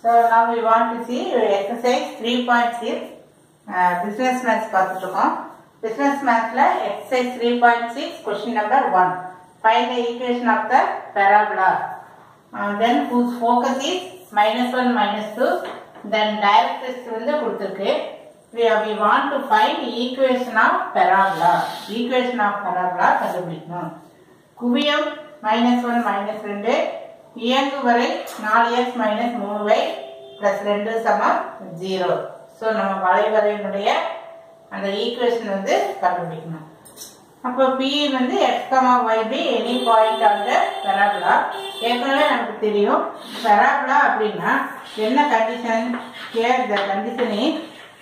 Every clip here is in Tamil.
So now we want to see exercise 3.6 uh, business maths பார்த்துட்டு business mathsல exercise 3.6 question number 1 find the equation of the parabola uh, then whose focus is minus 1 minus 2 then directrix வந்து கொடுத்திருக்கு we, we want to find equation of parabola equation of parabola கண்டுபிடிக்கணும் குவியம் மைனஸ் ஒன் மைனஸ் ரெண்டு இயங்கு வரை நாலு எக்ஸ் மைனஸ் மூணு வை பிளஸ் ரெண்டு சமம் ஜீரோ ஸோ நம்ம வளைவரையினுடைய அந்த ஈக்குவேஷன் வந்து கண்டுபிடிக்கணும் அப்போ பி வந்து X comma Y P any point of the parabola ஏற்கனவே நமக்கு தெரியும் பெராபுலா அப்படின்னா என்ன condition here the condition is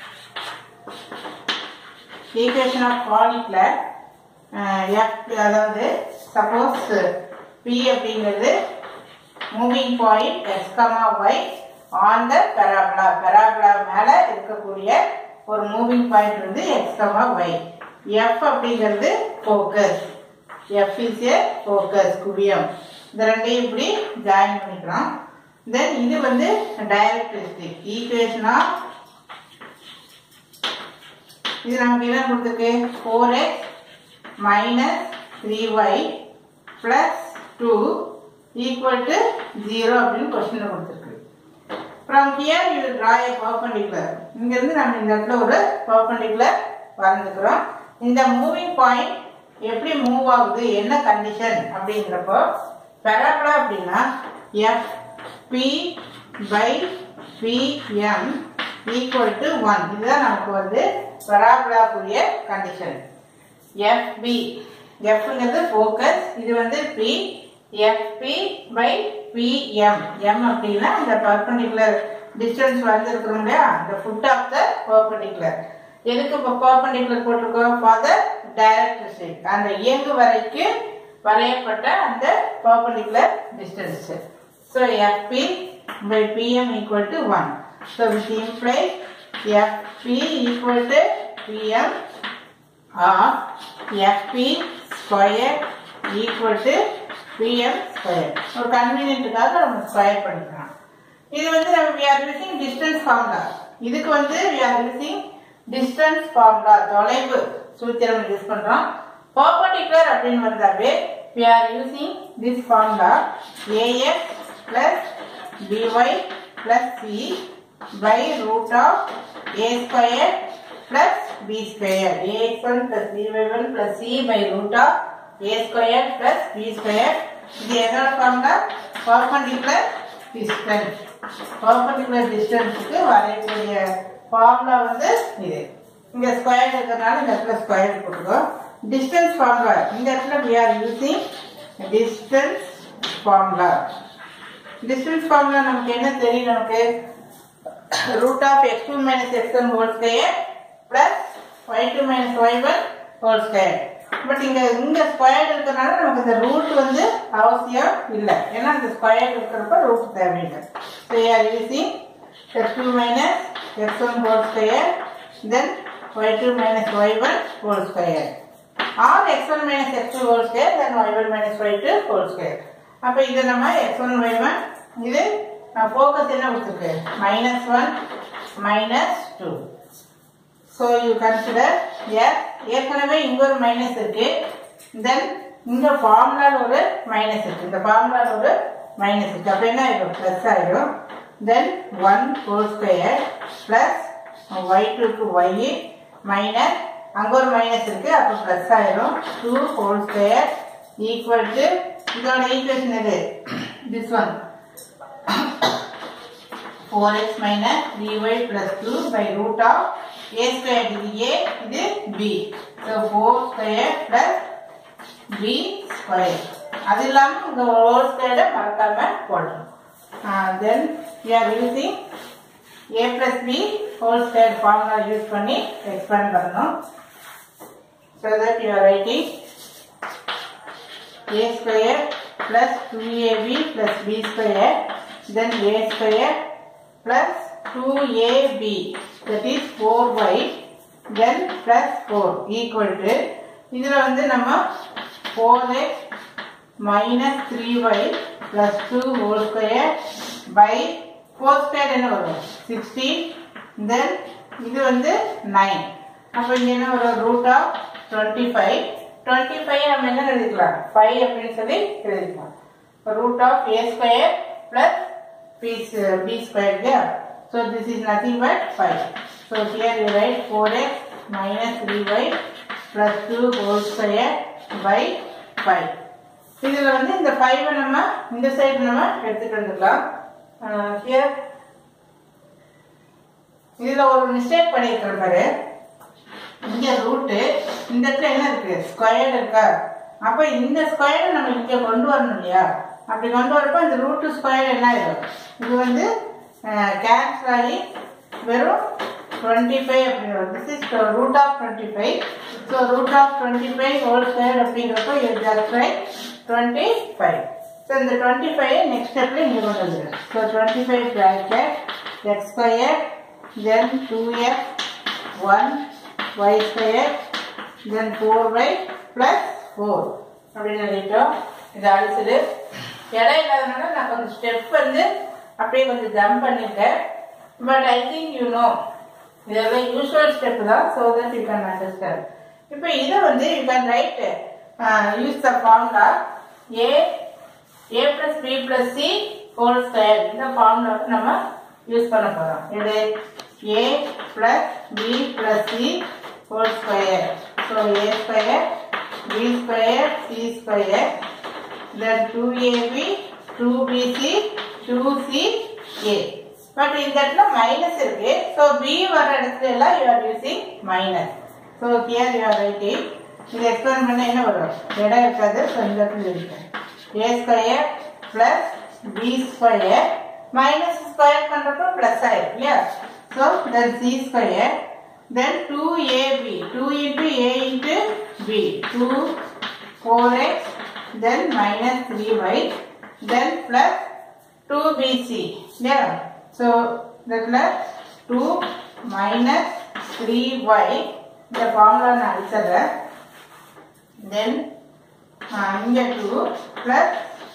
equation of காலிக்ல எஃப் அதாவது சப்போஸ் பி அப்படிங்கிறது moving point X comma Y on the parabola parabola மேல இருக்கக்கூடிய ஒரு மூவிங் பாயிண்ட் வந்து எக்ஸ் கமா ஒய் எஃப் அப்படிங்கிறது focus F is a focus குவியம் இந்த ரெண்டையும் இப்படி ஜாயின் பண்ணிக்கிறோம் தென் இது வந்து டைரக்ட்ரிஸ்டிக் ஈக்குவேஷன் ஆஃப் இது நமக்கு என்ன கொடுத்துருக்கு four X minus three Y plus two equal to zero அப்படின்னு கொஸ்டின் கொடுத்துருக்கு from here you draw a perpendicular இங்கிருந்து நம்ம இந்த இடத்துல ஒரு பர்பண்டிகுலர் வரைஞ்சுக்கிறோம் இந்த மூவிங் பாயிண்ட் எப்படி மூவ் ஆகுது என்ன கண்டிஷன் அப்படிங்கிறப்போ பெராபுலா அப்படின்னா F P by PM equal to one இதுதான் நமக்கு வந்து பராபுலாக்குரிய கண்டிஷன் எஃப்பி எஃப்ங்கிறது ஃபோக்கஸ் இது வந்து P FP by PM M அப்படின்னா இந்த பர்பண்டிகுலர் டிஸ்டன்ஸ் வந்திருக்கிறோம் இல்லையா இந்த ஃபுட் ஆஃப் த பர்பண்டிகுலர் எதுக்கு இப்போ பர்பண்டிகுலர் போட்டிருக்கோம் ஃபார் த டைரக்ட்ரிஸ்டிக் அந்த இயங்கு வரைக்கு வரையப்பட்ட அந்த perpendicular distance so FP by PM equal to one so which implies FP equal to PM or FP square equal to PM square ஒரு கன்வீனியன்ட்டுக்காக நம்ம ஸ்கொயர் பண்ணிக்கலாம் இது வந்து நம்ம we are using distance formula இதுக்கு வந்து we are using distance formula தொலைவு சூத்திரம் யூஸ் பண்றோம் பர்பண்டிகுலர் அப்படின்னு வந்தாவே we are using this formula AX plus BY plus C by root of A square plus b square ax1 plus by1 plus c by root of a square plus b square இது எதோட ஃபார்முலா பர்பண்டிகுலர் டிஸ்டன்ஸ் பர்பண்டிகுலர் டிஸ்டன்ஸுக்கு வரையக்கூடிய ஃபார்முலா வந்து இது இங்க ஸ்கொயர் இருக்கிறதுனால இந்த இடத்துல ஸ்கொயர் போட்டுக்கோ டிஸ்டன்ஸ் ஃபார்முலா இந்த இடத்துல we are using distance formula distance formula நமக்கு என்ன தெரியும் நமக்கு root of X two minus X one whole square plus Y two minus Y one whole square but இங்க இங்க ஸ்கொயர் இருக்கிறனால நமக்கு இந்த ரூட் வந்து அவசியம் இல்லை ஏன்னா இந்த ஸ்கொயர் இருக்கிறப்ப ரூட் தேவையில்லை so are using X two minus X one whole square then Y two minus Y one whole square or X one minus X two whole square then Y one minus Y two whole square அப்போ இது நம்ம எக்ஸ் ஒன் ஒய் ஒன் இது ஃபோக்கஸ் என்ன கொடுத்துருக்கு minus one minus two so you consider as ஏற்கனவே இங்க ஒரு மைனஸ் இருக்கு தென் இந்த ஃபார்முலால ஒரு மைனஸ் இருக்கு இந்த ஃபார்முலால ஒரு மைனஸ் இருக்கு அப்போ என்ன ஆயிடும் ப்ளஸ் ஆயிடும் then one whole square plus Y டூக்கு ஒய் மைனஸ் அங்கே ஒரு மைனஸ் இருக்கு அப்போ ப்ளஸ் ஆயிடும் two whole square equal to இதோட ஈக்குவேஷன் இது this one 4x minus 3y plus 2 by root of a square இது a இது b so 4 square plus b square அது இல்லாம இந்த whole square மறக்காம போடணும் then we are using a plus b whole square formula use பண்ணி expand பண்ணணும் so that you are writing a square plus 2ab plus b square then a square plus 2ab that is 4y then plus 4 equal to இதுல வந்து நம்ம 4x minus 3y plus 2 whole square by four square என்ன வரும் சிக்ஸ்டி தென் இது வந்து நைன் அப்போ இங்கே என்ன வரும் root of twenty five twenty five நம்ம என்ன எழுதிக்கலாம் ஃபைவ் அப்படின்னு சொல்லி எழுதிக்கலாம் இப்போ root of A square plus B B square இல்லையா so this is nothing but five so here you write four X minus three Y plus two whole square by five இதில் வந்து இந்த ஃபைவை நம்ம இந்த சைடு நம்ம எடுத்துட்டு வந்துக்கலாம் ஹியர் இதில் ஒரு மிஸ்டேக் பண்ணியிருக்கிற பாரு இங்க ரூட்டு இந்த இடத்துல என்ன இருக்கு ஸ்கொயர் இருக்கா அப்ப இந்த ஸ்கொயர் நம்ம இங்க கொண்டு வரணும் இல்லையா அப்படி கொண்டு வரப்போ இந்த ரூட்டு ஸ்கொயர் என்ன ஆயிடும் இது வந்து கேன்சல் ஆகி வெறும் டுவெண்ட்டி ஃபைவ் அப்படின்னு this is root of twenty five so root of twenty five whole square அப்படிங்கிறப்போ இது just right twenty five so இந்த டுவெண்ட்டி ஃபைவ் நெக்ஸ்ட் ஸ்டெப்ல இங்கே கொண்டு வந்துடும் so twenty five bracket X square then two X one y square then 4y plus 4 அப்படின்னு எழுதிட்டோம் இது அடிச்சது இடம் இல்லாதனால நான் கொஞ்சம் ஸ்டெப் வந்து அப்படியே கொஞ்சம் ஜம்ப் பண்ணிட்டேன் but I think you know இதெல்லாம் யூஸ்வல் ஸ்டெப் தான் so that you can understand இப்போ இதை வந்து you can write use the formula A A plus B plus C whole square இந்த ஃபார்முலாவுக்கு நம்ம யூஸ் பண்ண போகிறோம் இது A plus B plus C whole square. So a square, b square, c square, then 2ab, 2bc, 2ca. But இந்த இடத்துல மைனஸ் இருக்கு ஸோ பி வர இடத்துல எல்லாம் you are using minus so here you are writing இது எக்ஸ்பிளைன் பண்ண என்ன வரும் இடம் இருக்காது ஸோ இந்த இடத்துல இருக்கு A square plus B square minus square பண்ணுறப்போ ப்ளஸ் ஆயிடும் இல்லையா so then C square then 2ab 2 into a into b 2 4x then minus 3y then plus 2bc yeah so the plus 2 minus 3y the formula நான் அடிச்சிடுறேன் then uh, இங்க 2 plus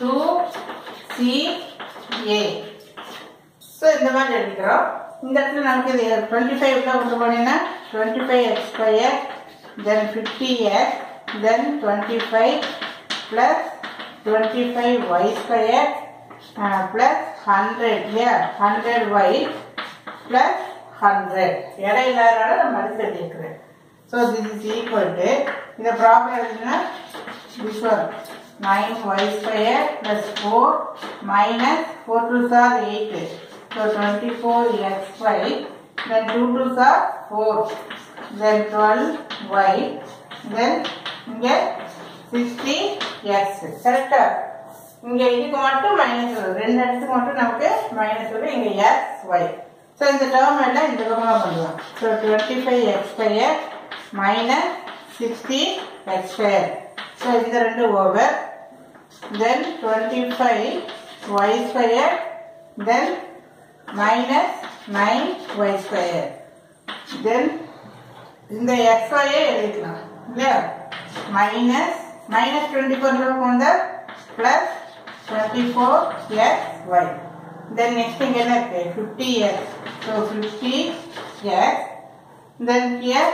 2ca ஸோ இந்த மாதிரி எடுக்கிறோம் இந்த இடத்துல நமக்கு இது டுவெண்ட்டி ஃபைவ் கொண்டு போனீங்கன்னா twenty five X square then fifty X then twenty five plus twenty five Y square plus hundred இல்லையா ஹண்ட்ரட் ஒய் ப்ளஸ் ஹண்ட்ரட் இடம் இல்லாதனால நம்ம அடுத்து எழுதியிருக்கிறேன் so this is equal to இதை ப்ராப்ளம் எழுதுனா this one nine Y square plus four minus four two sir eight So 24xy, then 2 2s are 4, then 12y, then இங்க 60x. கரெக்டா இங்க இதுக்கு மட்டும் மைனஸ் வரும் ரெண்டு இடத்துக்கு மட்டும் நமக்கு மைனஸ் வரும் இங்க எக்ஸ் ஒய் ஸோ இந்த டேர்ம் எல்லாம் இந்த பக்கமாக பண்ணுவோம் so twenty five X square minus sixty X square so இந்த ரெண்டு over then twenty five Y square then minus 9y square. Then இந்த xy எழுதிக்கலாம் இல்லையா மைனஸ் மைனஸ் டுவெண்ட்டி ஃபோர் வந்தா plus twenty four X Y then next இங்கே என்ன இருக்கு fifty X so fifty X then here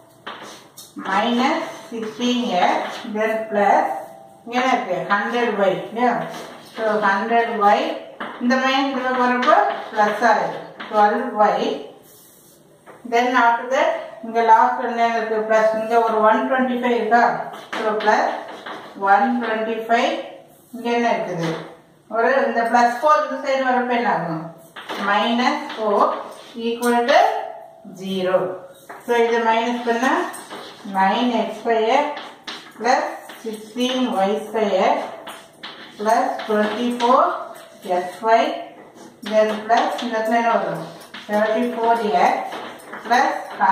minus sixteen X then plus இங்கே என்ன இருக்கு ஹண்ட்ரட் ஒய் இல்லையா ஸோ ஹண்ட்ரட் ஒய் இந்த மைனஸ் இதில் போகிறப்போ ப்ளஸ் ஆகுது twelve Y then after that இங்கே லாஸ்ட் என்ன இருக்கு ப்ளஸ் இங்கே ஒரு ஒன் டுவெண்ட்டி ஃபைவ் இருக்கா so plus one twenty five இங்கே என்ன இருக்குது ஒரு இந்த ப்ளஸ் ஃபோர் இந்த சைடு வரப்போ என்ன ஆகும் minus four equal to zero so இதை மைனஸ் பண்ணால் nine X square plus sixteen Y square plus 24 xy then plus இந்த இடத்துல என்ன வரும் 34x plus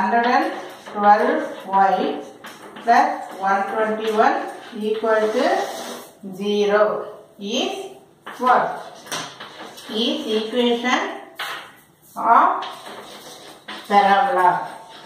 112y plus 121 equal to 0 is what? Is equation of parabola.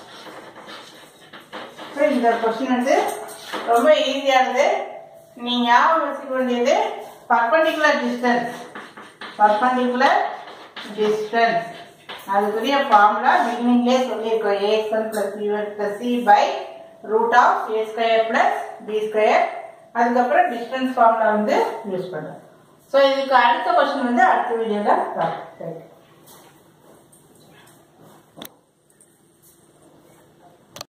இப்போ இந்த கொஸ்டின் வந்து ரொம்ப ஈஸியானது நீ ஞாபகம் வச்சுக்க வேண்டியது பர்பண்டிகுலர் டிஸ்டன்ஸ் பர்பண்டிகுலர் டிஸ்டன்ஸ் அதுக்குரிய ஃபார்முலா பிகினிங்லேயே சொல்லியிருக்கோம் AX one plus B one plus C by root of A square plus B square அதுக்கப்புறம் டிஸ்டன்ஸ் ஃபார்முலா வந்து யூஸ் பண்ணுறோம் ஸோ இதுக்கு அடுத்த கொஸ்டின் வந்து அடுத்த வீடியோவில் பார்க்கலாம்